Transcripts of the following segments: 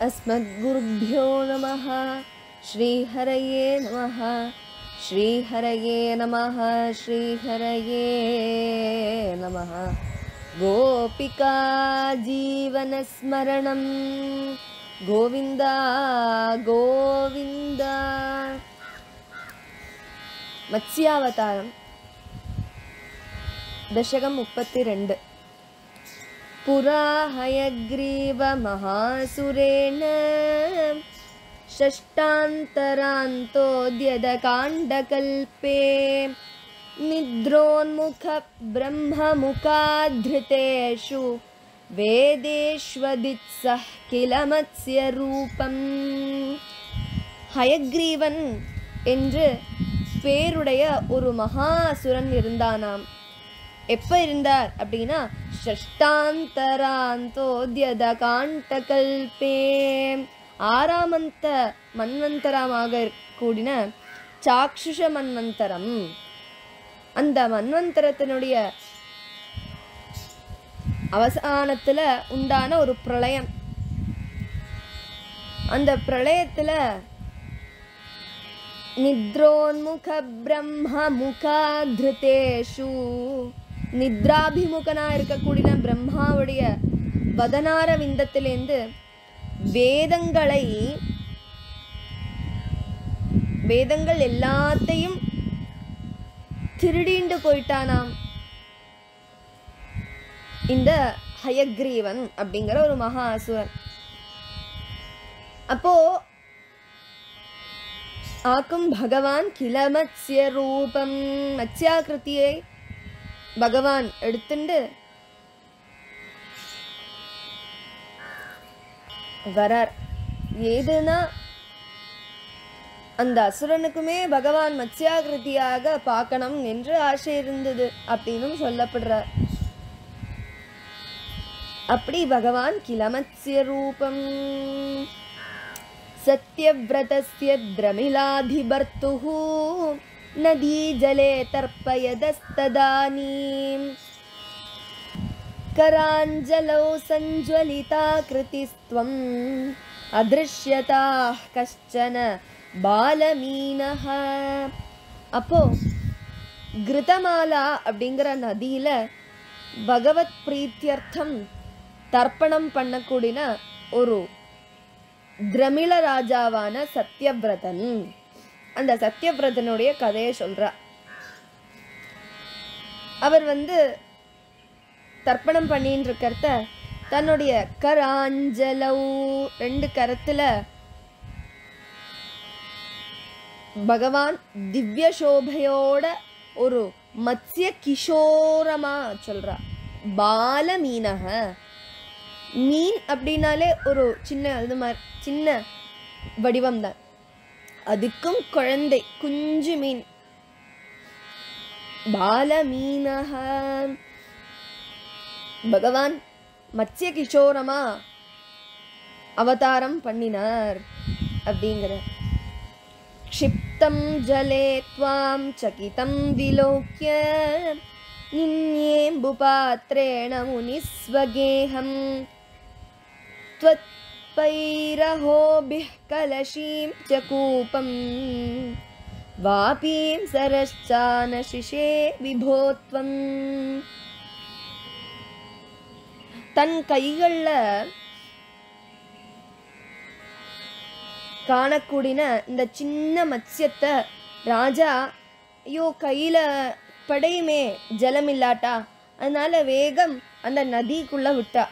अस्मद्गुरुभ्यो नमः श्रीहरये नमः श्रीहरये नमः श्रीहरये नमः गोपिका जीवनस्मरणं गोविन्द गोविन्द मत्स्यावतारं दशकं मुप्पति रेण्ड् पुरा हयग्रीवमहासुरेण षष्टान्तरान्तोद्यतकाण्डकल्पे निद्रोन्मुखब्रह्ममुखाधृतेषु वेदेष्वदित्सः किल मत्स्यरूपम् ஹயக்ரீவன் என்று பேருடைய ஒரு மகாசுரன் இருந்தானாம் எப்போ இருந்தார் அப்படின்னா ஷஷ்டாந்தராந்தோத்யத காண்டகல்பே ஆறாமந்த மன்வந்தரமாக கூடின சாக்ஷுஷ மன்வந்தரம் அந்த மன்வந்தரத்தினுடைய அவசானத்தில் உண்டான ஒரு பிரளயம் அந்த பிரளயத்தில் நித்ரோன்முக பிரம்ம முகாதிருத்தேஷு நித்ராபிமுகனா இருக்கக்கூடிய பிரம்மாவுடைய வதனார விந்தத்திலேருந்து வேதங்களை வேதங்கள் எல்லாத்தையும் திருடிண்டு போயிட்டானாம் இந்த ஹயக்ரீவன் அப்படிங்கிற ஒரு மகா அசுரன் அப்போ ஆக்கும் பகவான் கில மத்ஸ்ய ரூபம் மத்ஸ்யாகிருத்தியை பகவான் எடுத்துண்டு வரார் ஏதுனா அந்த அசுரனுக்குமே பகவான் மத்ஸ்யாகிருதியாக பார்க்கணும் என்று ஆசை இருந்தது அப்படின்னும் சொல்லப்படுறார் அப்படி பகவான் கிளமத்ஸ்ய ரூபம் सत्यव्रतस्य द्रमिलाधिभर्तुः नदीजले तर्पयदस्तदानीम् कराञ्जलौ सञ्ज्वलिताकृतिस्त्वम् अदृश्यताः कश्चन பாலமீனஹ அப்போ கிருதமாலா அப்படிங்கிற நதியில பகவத் பிரீத்தியர்த்தம் தர்ப்பணம் பண்ணக்கூடிய ஒரு திரமிள ராஜாவான சத்யவிரதன் அந்த சத்யவிரதனுடைய கதையை சொல்றா அவர் வந்து தர்ப்பணம் பண்ணின்னு இருக்கிறத தன்னுடைய கராஞ்சலவு ரெண்டு கரத்துல பகவான் திவ்ய சோபையோட ஒரு மத்ய கிஷோரமா சொல்றா பால மீனக மீன் அப்படின்னாலே ஒரு சின்ன இது மாதிரி சின்ன வடிவம் தான் அதுக்கும் குழந்தை குஞ்சு மீன் பால மீனக பகவான் மத்ய கிஷோரமா அவதாரம் பண்ணினார் அப்படிங்கிற क्षिप्तं जले त्वां चकितं विलोक्य निन्येम्बुपात्रेण मुनिस्वगेहं त्वत्पैरहोभिः कलशीं च कूपं वापीं सरश्चानशिषे विभो त्वम् தன் கைகளில் காணக்கூடின இந்த சின்ன மத்ஸ்யத்தை ராஜா ஐயோ கையில் படையுமே ஜலம் இல்லாட்டா அதனால வேகம் அந்த நதிக்குள்ள விட்டா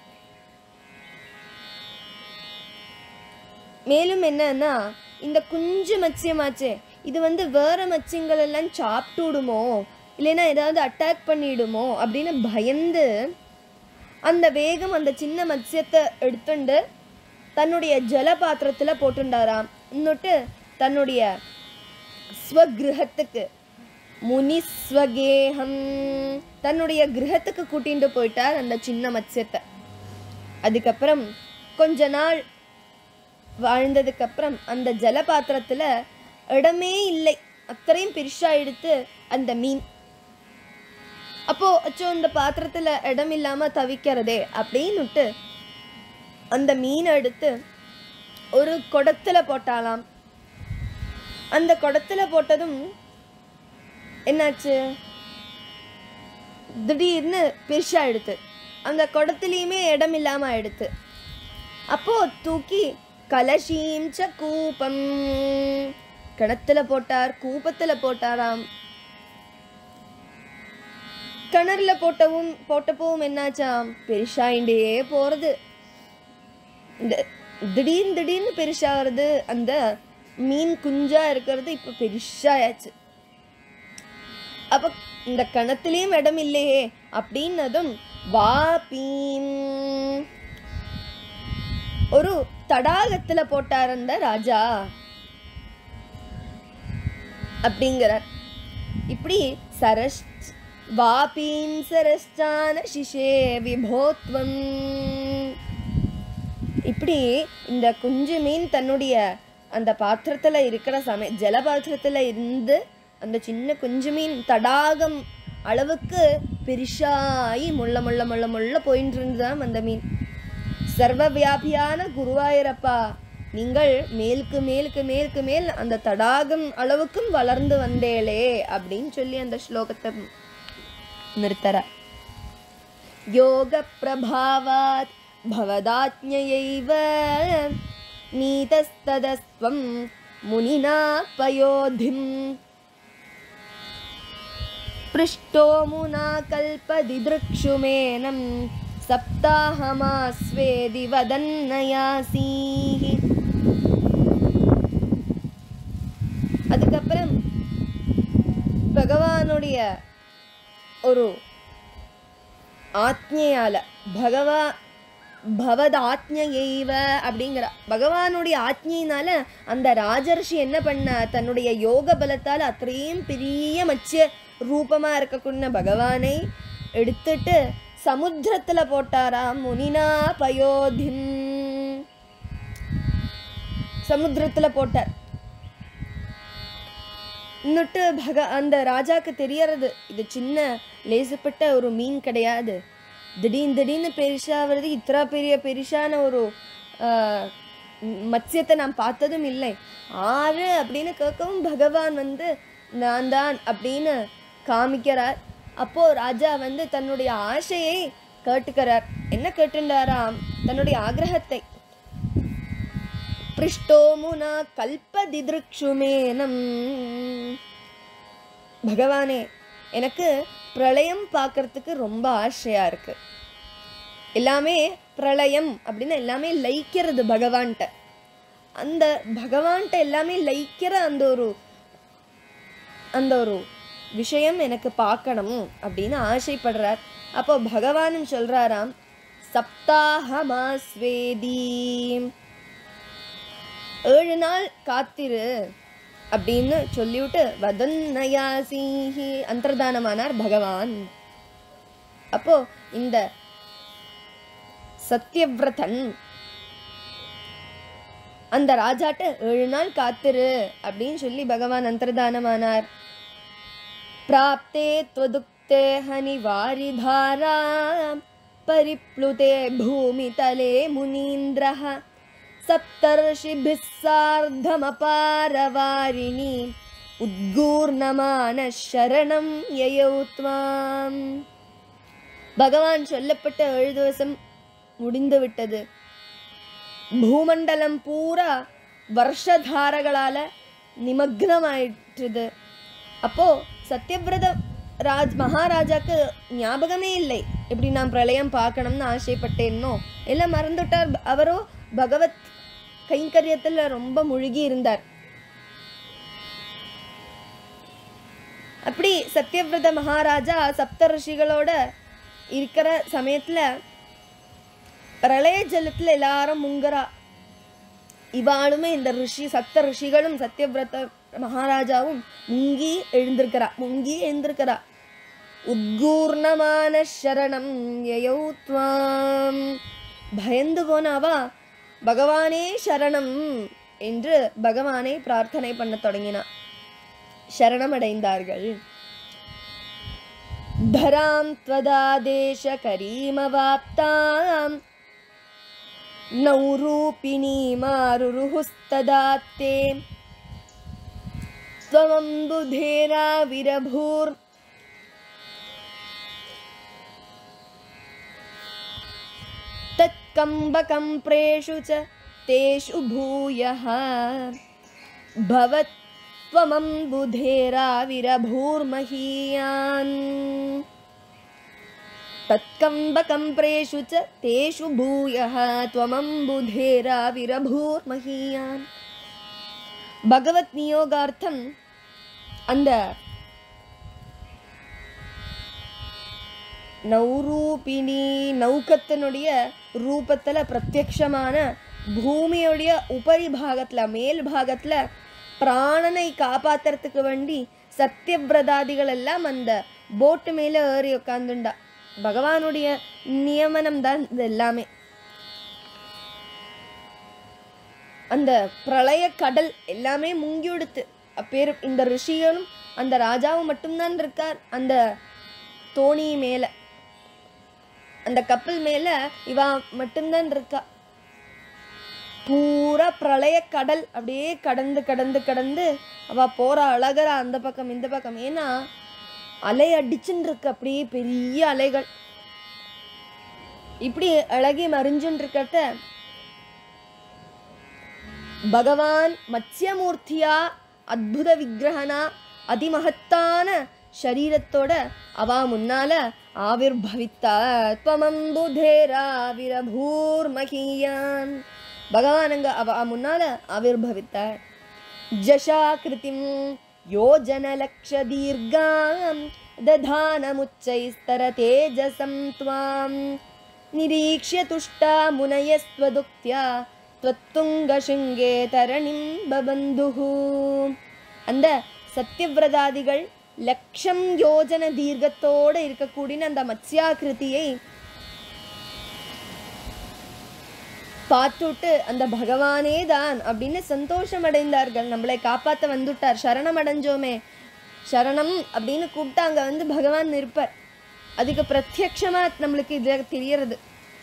மேலும் என்னன்னா இந்த குஞ்சு மத்ஸ்யமாச்சே இது வந்து வேற மத்ஸ்யங்கள் எல்லாம் சாப்பிட்டு விடுமோ இல்லைன்னா ஏதாவது அட்டாக் பண்ணிடுமோ அப்படின்னு பயந்து அந்த வேகம் அந்த சின்ன மத்ஸ்யத்தை எடுத்துண்டு தன்னுடைய ஜல பாத்திரத்தில் போட்டுண்டாராம் இன்னொட்டு தன்னுடைய ஸ்வகிரகத்துக்கு முனிஸ்வகேகம் தன்னுடைய கிரகத்துக்கு கூட்டிட்டு போயிட்டார் அந்த சின்ன மத்ஸ்யத்தை அதுக்கப்புறம் கொஞ்ச நாள் வாழ்ந்ததுக்கப்புறம் அந்த ஜல பாத்திரத்தில் இடமே இல்லை அத்தனையும் பெருசா எடுத்து அந்த மீன் அப்போ அச்சோ இந்த பாத்திரத்துல இடம் இல்லாம தவிக்கிறதே அப்படின்னுட்டு அந்த மீனை எடுத்து ஒரு குடத்துல போட்டாலாம் அந்த குடத்துல போட்டதும் என்னாச்சு திடீர்னு பெருசா எடுத்து அந்த குடத்துலையுமே இடம் இல்லாம ஆயிடுத்து அப்போ தூக்கி கலசீம் ச கூபம் கிணத்துல போட்டார் கூப்பத்துல போட்டாராம் கிணறுல போட்டவும் போட்டப்பவும் என்னாச்சாம் பெருசாயிண்டே போறது இந்த திடீர்னு திடீர்னு பெருசாகிறது அந்த மீன் குஞ்சா இருக்கிறது இப்ப பெருசாயாச்சு அப்ப இந்த கணத்துலயும் இடம் இல்லையே அப்படின்னதும் வாபீம் ஒரு தடாகத்துல போட்டார் அந்த ராஜா அப்படிங்கிறார் இப்படி சரஸ் வாபீம் சரஸ்டான சிஷே விபோத்வம் இப்படி இந்த குஞ்சு மீன் தன்னுடைய அந்த பாத்திரத்துல இருக்கிற சமய ஜல பாத்திரத்துல இருந்து அந்த சின்ன குஞ்சு மீன் தடாகம் அளவுக்கு பெருசாகி முள்ள முள்ள முள்ள முள்ள போயிட்டு இருந்ததாம் அந்த மீன் சர்வ வியாபியான குருவாயூரப்பா நீங்கள் மேலுக்கு மேலுக்கு மேலுக்கு மேல் அந்த தடாகம் அளவுக்கும் வளர்ந்து வந்தேளே அப்படின்னு சொல்லி அந்த ஸ்லோகத்தை நிறுத்தற யோக பிரபாவாத் भवदाज्ञयैव नीतस्तदस्त्वं मुनिना पयोधिम् पृष्टो मुना कल्पदिदृक्षुमेनं सप्ताहमास्वेदि वदन्नयासीः அதுக்கப்புறம் பகவானுடைய ஒரு ஆத்ஞையால பகவா பவத் ஆத்ஞையைவ அப்படிங்கிற பகவானுடைய ஆத்ஞையினால அந்த ராஜர்ஷி என்ன பண்ண தன்னுடைய யோக பலத்தால் அത്രയും பெரிய மச்சிய ரூபமா இருக்கக்கூடிய பகவானை எடுத்துட்டு சமுத்திரத்துல போட்டாராம் முனினா பயோதிம் சமுத்திரத்துல போட்டார் இன்னொட்டு பக அந்த ராஜாக்கு தெரியறது இது சின்ன லேசுப்பட்ட ஒரு மீன் கிடையாது திடீர்னு திடீர்னு பெருசாகிறது இத்தனை பெரிய பெருசான ஒரு ஆஹ், ம், மத்ஸ்யத்தை நான் பார்த்ததும் இல்லை ஆறு அப்படின்னு கேட்கவும் பகவான் வந்து நான் தான் அப்படின்னு காமிக்கிறார் அப்போ ராஜா வந்து தன்னுடைய ஆசையை கேட்டுக்கிறார் என்ன கேட்டுண்டாராம் தன்னுடைய ஆக்ரகத்தை பிருஷ்டோமுனா கல்பதிதிருக்ஷுமேனம் பகவானே எனக்கு பிரளயம் பார்க்கறதுக்கு ரொம்ப ஆசையா இருக்கு எல்லாமே பிரளயம் அப்படின்னு எல்லாமே லயிக்கிறது பகவான்கிட்ட அந்த பகவான்கிட்ட எல்லாமே லயிக்கிற அந்த ஒரு அந்த ஒரு விஷயம் எனக்கு பார்க்கணும் அப்படின்னு ஆசைப்படுறார் அப்போ பகவானும் சொல்றாராம் சப்தாகமாஸ்வேதி ஏழு நாள் காத்திரு அப்படின்னு சொல்லிவிட்டு வதன்னயாசீஹி அந்தர்தானமானார் பகவான் அப்போ இந்த சத்யவிரதன் அந்த ராஜாட்ட ஏழு நாள் காத்திரு அப்படின்னு சொல்லி பகவான் அந்தர்தானமானார் பிராப்தே त्वदुक्ते हनिवारिधारा परिप्लुते भूमितले मुनीन्द्रः सप्तर्षिभिः सार्धमपारवारिणि உத்கூர்ணமான சரணம் யயௌ त्वाम् பகவான் சொல்லப்பட்ட ஏழு திவசம் முடிந்து விட்டது பூமண்டலம் பூரா வருஷதாரங்களால நிமக்னமாயிட்டுது அப்போ சத்யவிரத ராஜ் மகாராஜாக்கு ஞாபகமே இல்லை எப்படி நான் பிரளயம் பார்க்கணும்னு ஆசைப்பட்டேன்னோ எல்லாம் மறந்துட்டார் அவரோ பகவத் கைங்கரியத்துல ரொம்ப முழுகி இருந்தார் அப்படி சத்யவிரத மகாராஜா சப்த ரிஷிகளோட இருக்கிற சமயத்துல பிரளய ஜலத்துல எல்லாரும் முங்குறா இவாளுமே இந்த ரிஷி சப்த ரிஷிகளும் சத்யவிரத மகாராஜாவும் முங்கி எழுந்திருக்கிறா முங்கி எழுந்திருக்கிறா உத்கூர்ணமான சரணம் யயௌ துவாம் பயந்து போனாவா பகவானே சரணம் என்று பகவானை பிரார்த்தனை பண்ண தொடங்கினா சரணமடைந்தார்கள் धरां त्वदादेशकरीमवाप्तां नौरूपिणी मारुरुहुस्तदात्ते त्वमम्बुधेराविरभूर् तत्कम्बकम्प्रेषु च तेषु भूयः भवत्वमम्बुधेराविरभूर्महीयान् तत्कम्बकम्प्रेषु च तेषु भूयः त्वमम्बुधेराविरभूर्महीयान् பகவத் நியோகார்த்தம் அந்த நௌரூபிணி நௌக்கத்தினுடைய ரூபத்தில் பிரத்யக்ஷமான பூமியுடைய உபரி பாகத்தில் மேல் பாகத்தில் பிராணனை காப்பாத்துறதுக்கு வேண்டி சத்தியவிரதாதிகள் எல்லாம் அந்த போட்டு மேலே ஏறி உட்காந்துண்டா பகவானுடைய நியமனம் தான் இது எல்லாமே அந்த பிரளய கடல் எல்லாமே முங்கி விடுத்து அப்பேர் இந்த ரிஷிகளும் அந்த ராஜாவும் மட்டும்தான் இருக்கார் அந்த தோணி மேல அந்த கப்பல் மேல இவா மட்டும்தான் இருக்கா பூரா பிரளய கடல் அப்படியே கடந்து கடந்து கடந்து அவ போற அழகரா அந்த பக்கம் இந்த பக்கம் ஏன்னா அலை அடிச்சுன்னு இருக்கு அப்படியே பெரிய அலைகள் இப்படி அழகி மறிஞ்சுன்னு இருக்கிறத பகவான் மத்ஸ்யமூர்த்தியா அத்புத விக்கிரகனா அதிமகத்தான சரீரத்தோட அவா முன்னால ஆவிர்பவித்தா துவமம்புதேராவிரபூர் மகியான் பகவான் அங்க அவ முன்னால ஆவிர்பவித்தார் ஜஷாகிருதிம் योजनलक्षदीर्घां दधानमुच्चैस्तरतेजसं त्वां निरीक्ष्य तुष्टा मुनयस्त्वदुक्त्या त्वत्तुङ्गशृङ्गे தரணிம் பபந்துஹு அந்த சத்தியவிரதாதிகள் லட்சம் யோஜன தீர்க்கத்தோட இருக்கக்கூடிய அந்த மத்ஸ்யாகிருதியை பார்த்துட்டு அந்த பகவானே தான் அப்படின்னு சந்தோஷம் அடைந்தார்கள் நம்மளை காப்பாற்ற வந்துட்டார் சரணம் அடைஞ்சோமே சரணம் அப்படின்னு கூப்பிட்டு அங்கே வந்து பகவான் இருப்பார் அதுக்கு பிரத்யக்ஷமா நம்மளுக்கு இது தெரியறது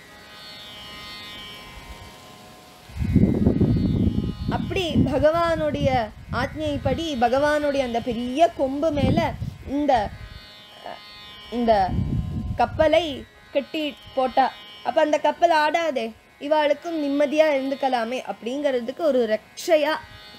அப்படி பகவானுடைய ஆജ്ഞைப்படி பகவானுடைய அந்த பெரிய கொம்பு மேல இந்த அஹ், இந்த கப்பலை கட்டி போட்டா அப்ப அந்த கப்பல் ஆடாதே இவாளுக்கும் நிம்மதியா இருந்துக்கலாமே அப்படிங்கிறதுக்கு ஒரு ரக்ஷையா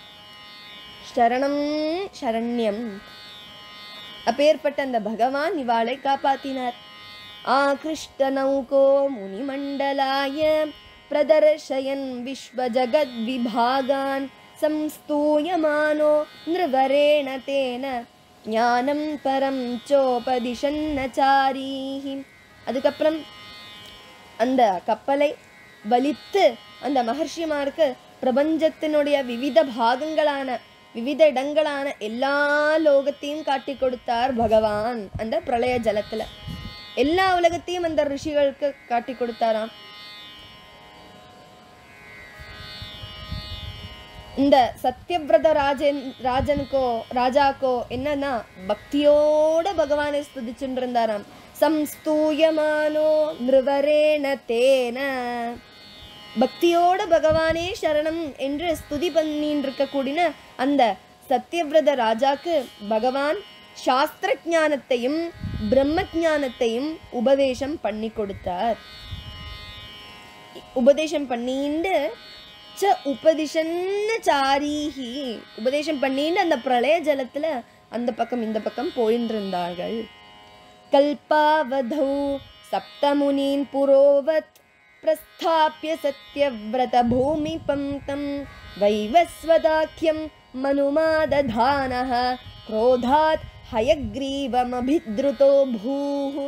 சரணம் சரண்யம் அப்பேற்பட்ட அந்த பகவான் இவாளை காப்பாத்தினார் ஆகிருஷ்ட நௌகோ முனிமண்டலாய பிரதர்ஷயன் விஸ்வஜகத் விபாகான் சம்ஸ்தூயமானோ நிருவரேண தேன ஞானம் பரம் சோபதிஷன்னச்சாரீஹி அதுக்கப்புறம் அந்த கப்பலை வலித்து அந்த மகர்ஷிமாருக்கு பிரபஞ்சத்தினுடைய விவித பாகங்களான விவித இடங்களான எல்லா லோகத்தையும் காட்டி கொடுத்தார் பகவான் அந்த பிரளய ஜலத்துல எல்லா உலகத்தையும் அந்த ரிஷிகளுக்கு காட்டி கொடுத்தாராம் இந்த சத்யவிரத ராஜன் ராஜனுக்கோ ராஜாக்கோ என்னன்னா பக்தியோட பகவானை ஸ்துதிச்சுட்டு இருந்தாராம் சம்ஸ்தூயமானோ நிருவரேண தேன பக்தியோட பகவானே சரணம் என்று ஸ்துதி பண்ணின்னு இருக்கக்கூடிய அந்த சத்யவிரத ராஜாக்கு பகவான் சாஸ்திர ஞானத்தையும் பிரம்ம ஞானத்தையும் உபதேசம் பண்ணி கொடுத்தார் உபதேசம் பண்ணிண்டு ச உபதிஷன்ன சாரீஹி உபதேசம் பண்ணிட்டு அந்த பிரளய ஜலத்துல அந்த பக்கம் இந்த பக்கம் போயின்னு இருந்தார்கள் கல்பாவதௌ சப்தமுனீன் புரோவத் பிரஸ்தாபிய சத்யவிரத பூமி பங்கம் வைவஸ்வதாக்கியம் மனுமாததானः क्रोधात् ஹயக்ரீவமபித்ருதோ பூஹு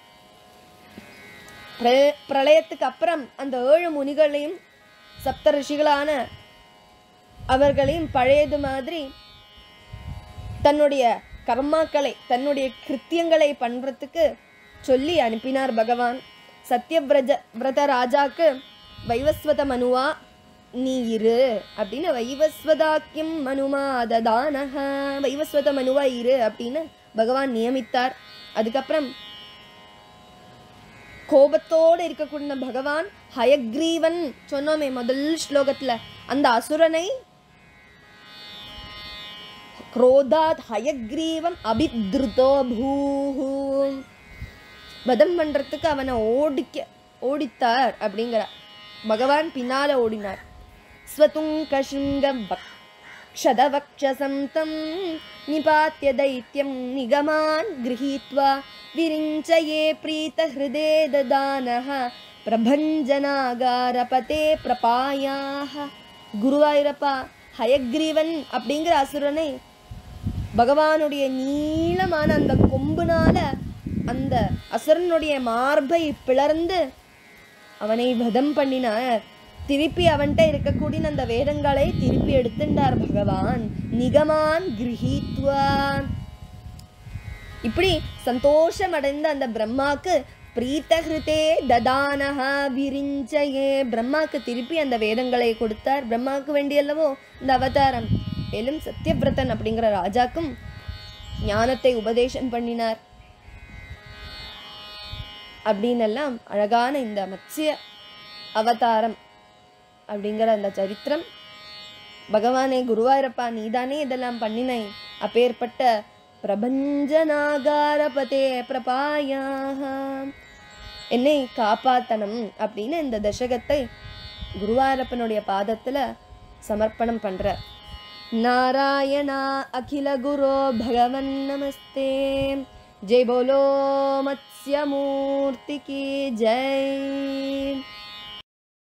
பிர- பிரளயத்துக்கு அப்புறம் அந்த ஏழு முனிகளையும் சப்த ரிஷிகளான அவர்களையும் பழையது மாதிரி தன்னுடைய கர்மாக்களை தன்னுடைய கிருத்தியங்களை பண்றதுக்கு சொல்லி அனுப்பினார் பகவான் சத்யவிரஜ விரத ராஜாக்கு வைவஸ்வத மனுவா நீ இரு அப்படின்னு வைவஸ்வதாக்கியம் மனுமா அததானஹ வைவஸ்வத மனுவா இரு அப்படின்னு பகவான் நியமித்தார் அதுக்கப்புறம் கோபத்தோடு இருக்கக்கூடிய பகவான் ஹயக்ரீவன் சொன்னோமே முதல் ஸ்லோகத்துல அந்த அசுரனை குரோதாத் ஹயக்ரீவம் அபித்ருதோ பூஹு வதம் பண்றதுக்கு அவனை ஓடிக்க ஓடித்தார் அப்படிங்கிற பகவான் பின்னால ஓடினார் ஸ்வதுங்க சுங்க क्षदवक्षसं तं निपात्य दैत्यं निगमान् गृहीत्वा विरिञ्चये प्रीतहृदे ददानः பிரபஞ்சனாகாரபதே பிரபாயாக குருவாயூரப்பா ஹயக்ரீவன் அப்படிங்கிற அசுரனை பகவானுடைய நீளமான அந்த கொம்புனால அந்த அசுரனுடைய மார்பை பிளர்ந்து அவனை வதம் பண்ணினார் திருப்பி அவன்கிட்ட இருக்கக்கூடிய அந்த வேதங்களை திருப்பி எடுத்துட்டார் பகவான் நிகமான் கிரகித்வா இப்படி சந்தோஷம் அடைந்த அந்த பிரம்மாக்கு பிரீத்தஹிருதே ததானஹா விரிஞ்சயே பிரம்மாக்கு திருப்பி அந்த வேதங்களை கொடுத்தார் பிரம்மாவுக்கு வேண்டியல்லவோ இந்த அவதாரம் மேலும் சத்யவிரதன் அப்படிங்கிற ராஜாக்கும் ஞானத்தை உபதேசம் பண்ணினார் அப்படின்னெல்லாம் அழகான இந்த மத்ஸ்ய அவதாரம் அப்படிங்கிற அந்த சரித்திரம் பகவானே குருவாயூரப்பா நீதானே இதெல்லாம் பண்ணினை அப்பேற்பட்ட பிரபஞ்சநாகாரபதே பிரபாயாக என்னை காப்பாத்தனம் அப்படின்னு இந்த தசகத்தை குருவாயூரப்பனுடைய பாதத்துல சமர்ப்பணம் பண்ற நாராயணா அகில குரோ பகவன் நமஸ்தே ஜெய் போலோ மத்ஸ்யமூர்த்தி கி ஜெய்